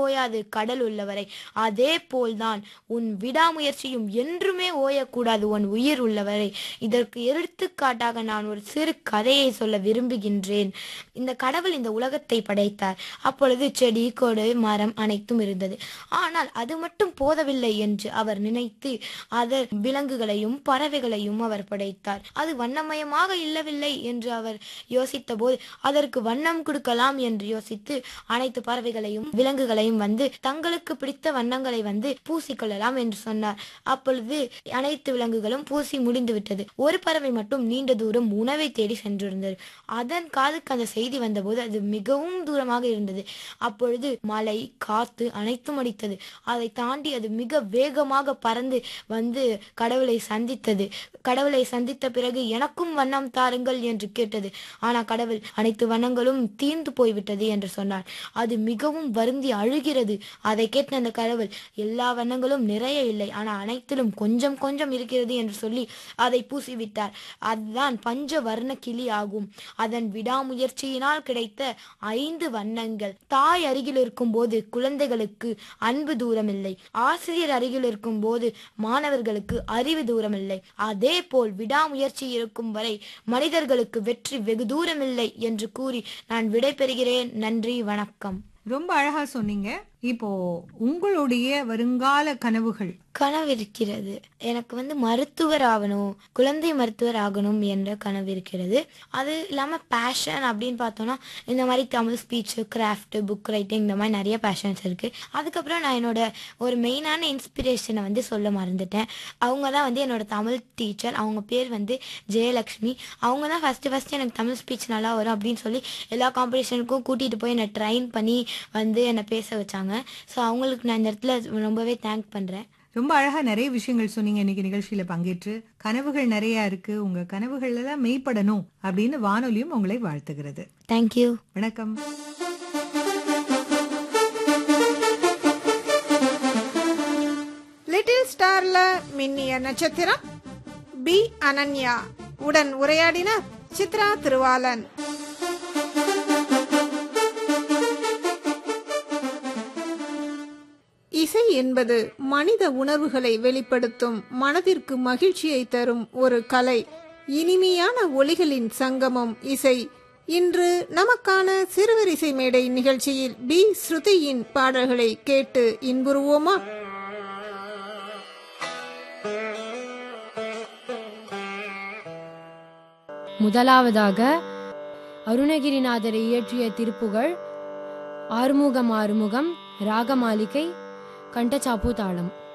ஓயாது கடல் உள்ளவரை அதே போல்தான் உன் விடாமுயற்சியும் என்றுமே ஓயக்கூடாது உன் உயிர் உள்ளவரை இதற்கு எடுத்துக்காட்டாக நான் ஒரு சிறு கதையை சொல்ல விரும்புகின்றேன் இந்த கடவுள் இந்த உலகத்தை படைத்தார் அப்பொழுது செடி கொடு மரம் அனைத்தும் இருந்தது ஆனால் அது மட்டும் போதவில்லை என்று அவர் நினைத்து அதர் விலங்குகளையும் பறவைகளையும் அவர் படைத்தார் அது வண்ணமயமாக இல்லவில்லை என்று அவர் யோசித்த போது அதற்கு வண்ணம் கொடுக்கலாம் என்று யோசித்து அனைத்து பறவைகளையும் விலங்குகளையும் வந்து தங்களுக்கு பிடித்த வண்ணங்களை வந்து பூசிக்கொள்ளலாம் என்று சொன்னார் அப்பொழுது அனைத்து விலங்குகளும் பூசி முடிந்து விட்டது ஒரு பறவை மட்டும் நீண்ட தூரம் உணவை தேடி சென்றிருந்தது அதன் காதுக்கு அந்த செய்தி வந்தபோது அது மிகவும் தூரமாக இருந்தது அப்பொழுது மழை காத்து அனைத்தும் அடித்தது அதை தாண்டி அது மிக வேகமாக பறந்து வந்து கடவுளை சந்தித்தது கடவுளை சந்தித்த பிறகு எனக்கும் வண்ணம் தாருங்கள் என்று கேட்டது ஆனா கடவுள் அனைத்து வண்ணங்களும் தீர்ந்து போய்விட்டது என்று சொன்னார் அது மிகவும் வருந்தி அழுகிறது அதை கேட்ட அந்த கடவுள் எல்லா வண்ணங்களும் நிறைய இல்லை ஆனா அனைத்திலும் கொஞ்சம் கொஞ்சம் இருக்கிறது என்று சொல்லி அதை பூசிவிட்டார் அதுதான் பஞ்ச வர்ண கிளி ஆகும் அதன் விடாமுயற்சியினால் கிடைத்த ஐந்து வண்ணங்கள் தாய் அருகில் இருக்கும் போது குழந்தைகளுக்கு அன்பு தூரம் இல்லை ஆசிரியர் அருகில் இருக்கும் போது மாணவர்களுக்கு அறிவு தூரம் இல்லை அதே போல் விடாமுயற்சி இருக்கும் வரை மனிதர்களுக்கு வெற்றி வெகு தூரமில்லை என்று கூறி நான் விடைபெறுகிறேன் நன்றி வணக்கம் ரொம்ப அழகா சொன்னீங்க இப்போ உங்களுடைய வருங்கால கனவுகள் கனவு இருக்கிறது எனக்கு வந்து மருத்துவர் ஆகணும் குழந்தை மருத்துவர் ஆகணும் என்ற கனவு இருக்கிறது அது இல்லாமல் பேஷன் அப்படின்னு பார்த்தோம்னா இந்த மாதிரி Tamil speech craft book writing இந்த மாதிரி நிறைய பேஷன்ஸ் இருக்குது அதுக்கப்புறம் நான் என்னோட ஒரு மெயினான இன்ஸ்பிரேஷனை வந்து சொல்ல மறந்துட்டேன் அவங்க தான் வந்து என்னோட தமிழ் டீச்சர் அவங்க பேர் வந்து ஜெயலக்ஷ்மி அவங்க தான் ஃபஸ்ட்டு ஃபஸ்ட்டு எனக்கு தமிழ் ஸ்பீச் நல்லா வரும் அப்படின்னு சொல்லி எல்லா காம்படிஷனுக்கும் கூட்டிகிட்டு போய் என்னை ட்ரைன் பண்ணி வந்து என்னை பேச வச்சாங்க ஸோ அவங்களுக்கு நான் இந்த இடத்துல ரொம்பவே தேங்க் பண்ணுறேன் ரொம்ப அழகா நிறைய விஷயங்கள் சொன்னீங்க இன்னைக்கு நிகழ்ச்சியில பங்கேற்று கனவுகள் நிறைய இருக்கு உங்க கனவுகள் எல்லாம் மெய்ப்படணும் அப்படின்னு வானொலியும் உங்களை வாழ்த்துகிறது தேங்க்யூ வணக்கம் லிட்டில் ஸ்டார்ல மின்னிய நட்சத்திரம் பி அனன்யா உடன் உரையாடினார் சித்ரா திருவாளன் இசை என்பது மனித உணர்வுகளை வெளிப்படுத்தும் மனதிற்கு மகிழ்ச்சியை தரும் ஒரு கலை இனிமையான ஒலிகளின் சங்கமம் இசை இன்று நமக்கான சிறுவரிசை மேடை நிகழ்ச்சியில் பி ஸ்ருதியின் பாடல்களை கேட்டு இன்புறுவோமா முதலாவதாக அருணகிரிநாதர் இயற்றிய திருப்புகழ் ஆறுமுகம் ஆறுமுகம் ராகமாலிகை கண்டச்சாப்பு தாளம்